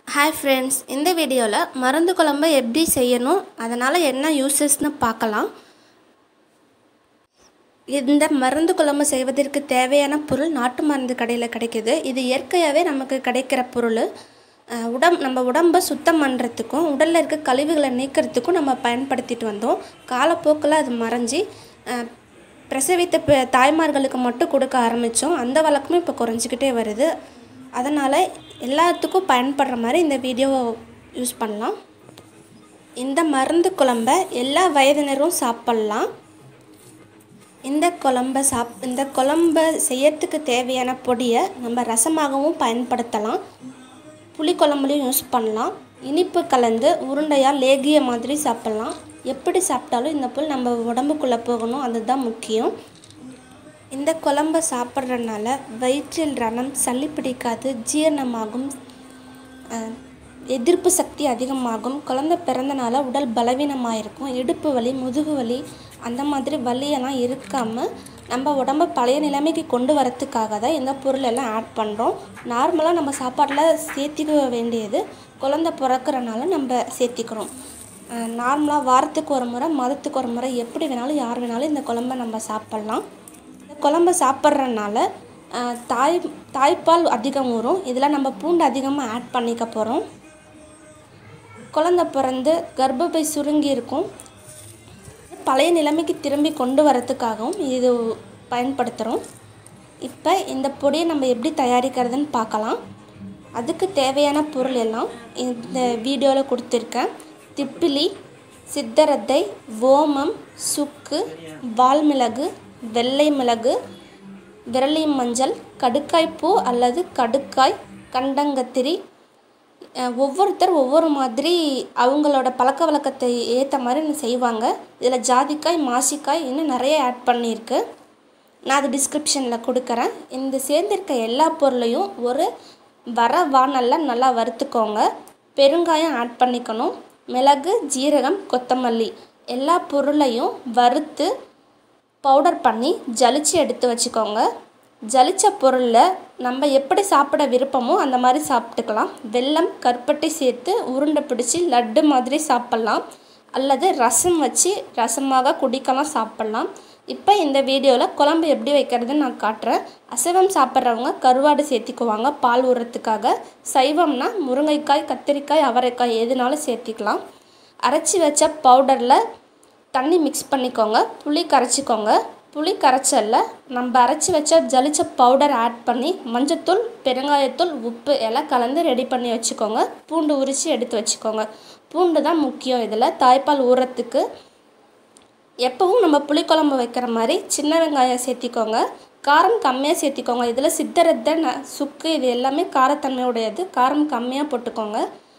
hi friends இந்த வீடியோவில் மருந்து குழம்பு எப்படி செய்யணும் அதனால் என்ன யூசஸ்னு பார்க்கலாம் இந்த மருந்து குழம்பு செய்வதற்கு தேவையான பொருள் நாட்டு மருந்து கடையில் கிடைக்குது இது இயற்கையாகவே நமக்கு கிடைக்கிற பொருள் அஹ், உடம் நம்ம உடம்பை சுத்தம் பண்ணுறதுக்கும் உடலில் இருக்க கழிவுகளை நீக்கிறதுக்கும் நம்ம பயன்படுத்திட்டு வந்தோம் காலப்போக்கில் அது மறைஞ்சி அஹ், பிரசவித்த பெ- தாய்மார்களுக்கு மட்டும் கொடுக்க ஆரம்பித்தோம் அந்த வழக்கமும் இப்போ குறைஞ்சிக்கிட்டே வருது அதனால் எல்லாத்துக்கும் பயன்படுற மாதிரி இந்த வீடியோவை யூஸ் பண்ணலாம் இந்த மருந்து குழம்ப எல்லா வயதினரும் சாப்பிட்லாம் இந்த குழம்ப சாப் இந்த குழம்ப செய்யறதுக்கு தேவையான பொடியை நம்ம ரசமாகவும் பயன்படுத்தலாம் புளி குழம்புலையும் யூஸ் பண்ணலாம் இனிப்பு கலந்து உருண்டையாக லேகிய மாதிரி சாப்பிட்லாம் எப்படி சாப்பிட்டாலும் இந்த புல் நம்ம உடம்புக்குள்ளே போகணும் அதுதான் முக்கியம் இந்த குழம்ப சாப்பிட்றதுனால வயிற்றில் ரணம் சளி பிடிக்காது ஜீரணமாகும் அஹ், எதிர்ப்பு சக்தி அதிகமாகும் குழந்தை பிறந்தனால உடல் பலவீனமாக இருக்கும் இடுப்பு வலி முதுகு வலி அந்த மாதிரி வலியெல்லாம் இருக்காமல் நம்ம உடம்ப பழைய நிலைமைக்கு கொண்டு வரத்துக்காக தான் இந்த பொருள் எல்லாம் ஆட் பண்ணுறோம் நார்மலாக நம்ம சாப்பாட்டில் சேர்த்திக்க வேண்டியது குழந்தை பிறக்கறனால நம்ம சேர்த்திக்கிறோம் நார்மலாக வாரத்துக்கு ஒரு முறை மாதத்துக்கு ஒரு முறை எப்படி வேணாலும் யார் வேணாலும் இந்த குழம்ப நம்ம சாப்பிட்லாம் இந்த குழம்ப சாப்பிட்றதுனால அஹ், தாய் தாய்ப்பால் அதிகம் வரும் இதில் நம்ம பூண்டு அதிகமாக ஆட் பண்ணிக்க போகிறோம் குழந்த பிறந்து கர்ப்பப்பை சுருங்கி இருக்கும் பழைய நிலைமைக்கு திரும்பி கொண்டு வரத்துக்காகவும் இது பயன்படுத்துகிறோம் இப்போ இந்த பொடியை நம்ம எப்படி தயாரிக்கிறதுன்னு பார்க்கலாம் அதுக்கு தேவையான பொருள் எல்லாம் இந்த வீடியோவில் கொடுத்துருக்கேன் திப்பிலி சித்தரத்தை ஓமம் சுக்கு வால்மிளகு வெள்ளை மிளகு விரலி மஞ்சள் கடுக்காய் பூ அல்லது கடுக்காய் கண்டங்கத்திரி அஹ் ஒவ்வொருத்தர் ஒவ்வொரு மாதிரி அவங்களோட பழக்க வழக்கத்தை ஏற்ற மாதிரி செய்வாங்க இதில் ஜாதிக்காய் மாசிக்காய் இன்னும் நிறைய ஆட் பண்ணியிருக்கு நான் அது டிஸ்கிரிப்ஷனில் கொடுக்குறேன் இந்த சேர்ந்திருக்க எல்லா பொருளையும் ஒரு வர வானலில் நல்லா வறுத்துக்கோங்க பெருங்காயம் ஆட் பண்ணிக்கணும் மிளகு ஜீரகம் கொத்தமல்லி எல்லா பொருளையும் வறுத்து பவுடர் பண்ணி ஜலிச்சு எடுத்து வச்சுக்கோங்க ஜலிச்ச பொருளில் நம்ம எப்படி சாப்பிட விருப்பமோ அந்த மாதிரி சாப்பிட்டுக்கலாம் வெல்லம் கருப்பட்டி சேர்த்து உருண்டை பிடிச்சி லட்டு மாதிரி சாப்பிட்லாம் அல்லது ரசம் வச்சு ரசமாக குடிக்கலாம் சாப்பிட்லாம் இப்போ இந்த வீடியோவில் குழம்பு எப்படி வைக்கிறதுன்னு நான் காட்டுறேன் அசைவம் சாப்பிட்றவங்க கருவாடு சேர்த்திக்குவாங்க பால் ஊறத்துக்காக சைவம்னா முருங்கைக்காய் கத்திரிக்காய் அவரைக்காய் எதுனாலும் சேர்த்திக்கலாம் அரைச்சி வச்ச பவுடரில் தண்ணி மிக்ஸ் பண்ணிக்கோங்க புளி கரைச்சிக்கோங்க புளி கரைச்சல்ல நம்ம அரைச்சி வச்ச ஜலிச்ச பவுடர் ஆட் பண்ணி மஞ்சத்தூள் பெருங்காயத்தூள் உப்பு எல்லாம் கலந்து ரெடி பண்ணி வச்சுக்கோங்க பூண்டு உரித்து எடுத்து வச்சுக்கோங்க பூண்டு தான் முக்கியம் இதில் தாய்ப்பால் ஊறத்துக்கு எப்பவும் நம்ம புளிக்குழம்பு வைக்கிற மாதிரி சின்ன வெங்காயம் சேர்த்திக்கோங்க காரம் கம்மியாக சேர்த்திக்கோங்க இதில் சித்தரத்தை ந சுக்கு இது எல்லாமே காரத்தன்மையுடையது காரம் கம்மியாக போட்டுக்கோங்க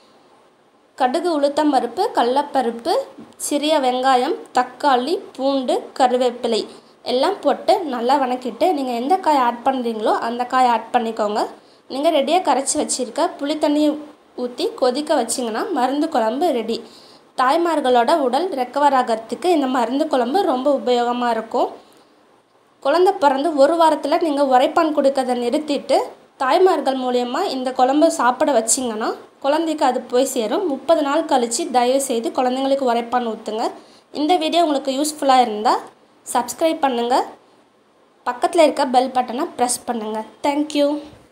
கடுகு உளுத்தம் பருப்பு கடலப்பருப்பு சிறிய வெங்காயம் தக்காளி பூண்டு கருவேப்பிலை எல்லாம் போட்டு நல்லா வணக்கிட்டு நீங்கள் எந்த காய் ஆட் பண்ணுறீங்களோ அந்த காய் ஆட் பண்ணிக்கோங்க நீங்கள் ரெடியாக கரைச்சி வச்சுருக்க புளி தண்ணி ஊற்றி கொதிக்க வச்சிங்கன்னா மருந்து குழம்பு ரெடி தாய்மார்களோட உடல் ரெக்கவர் ஆகிறதுக்கு இந்த மருந்து குழம்பு ரொம்ப உபயோகமாக இருக்கும் குழந்தை பிறந்து ஒரு வாரத்தில் நீங்கள் உரைப்பான் கொடுக்கறத நிறுத்திட்டு தாய்மார்கள் மூலயமா இந்த குழம்பு சாப்பிட வச்சிங்கன்னா குழந்தைக்கு அது போய் சேரும் முப்பது நாள் கழித்து தயவு செய்து குழந்தைங்களுக்கு உரைப்பான் ஊற்றுங்க இந்த வீடியோ உங்களுக்கு யூஸ்ஃபுல்லாக இருந்தால் சப்ஸ்கிரைப் பண்ணுங்கள் பக்கத்தில் இருக்க பெல் பட்டனை ப்ரெஸ் பண்ணுங்கள் தேங்க்யூ